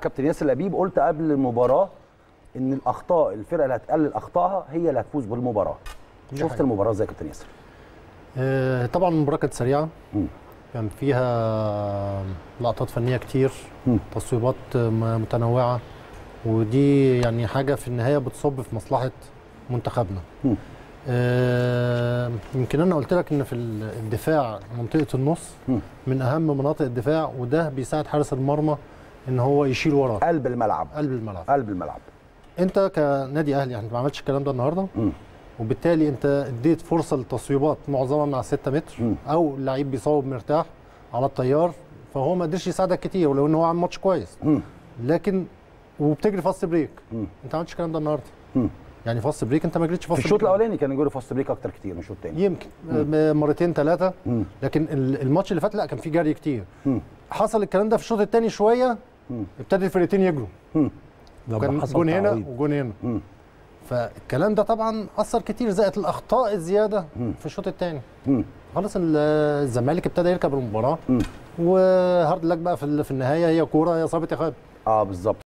كابتن ياسر لبيب قلت قبل المباراه ان الاخطاء الفرقه اللي هتقلل اخطائها هي اللي هتفوز بالمباراه دي شفت حقيقة. المباراه ازاي يا كابتن ياسر آه، طبعا المباراه كانت سريعه مم. كان فيها لقطات فنيه كتير مم. تصويبات م- متنوعه ودي يعني حاجه في النهايه بتصب في مصلحه منتخبنا مم. آه، يمكن انا قلت لك ان في الدفاع منطقه النص مم. من اهم مناطق الدفاع وده بيساعد حارس المرمى ان هو يشيل وراه قلب الملعب قلب الملعب قلب الملعب انت كنادي اهلي يعني ما عملتش الكلام ده النهارده مم. وبالتالي انت اديت فرصه للتصويبات معظمها مع 6 متر مم. او اللعيب بيصوب مرتاح على الطيار فهو ما قدرش يساعدك كتير ولو ان هو عمل ماتش كويس مم. لكن وبتجري فاست بريك مم. انت ما عملتش الكلام ده النهارده مم. يعني فاست بريك انت ما جريتش في فاست الشوط بريك الاولاني كان يجري فاست بريك اكتر كتير من الشوط الثاني يمكن آه، مرتين ثلاثه مم. لكن ال- الماتش اللي فات لا كان فيه جري كتير مم. حصل الكلام ده في الشوط الثاني شويه مم. ابتدى الفرقتين يجروا مم. لما كان حصل جون هنا تعويض. وجون هنا مم. فالكلام ده طبعا اثر كتير زائد الاخطاء الزياده مم. في الشوط الثاني مم. خلاص ال- الزمالك ابتدى يركب المباراه مم. وهارد لك بقى في ال- في النهايه هي كوره هي صابت يا خالد اه بالظبط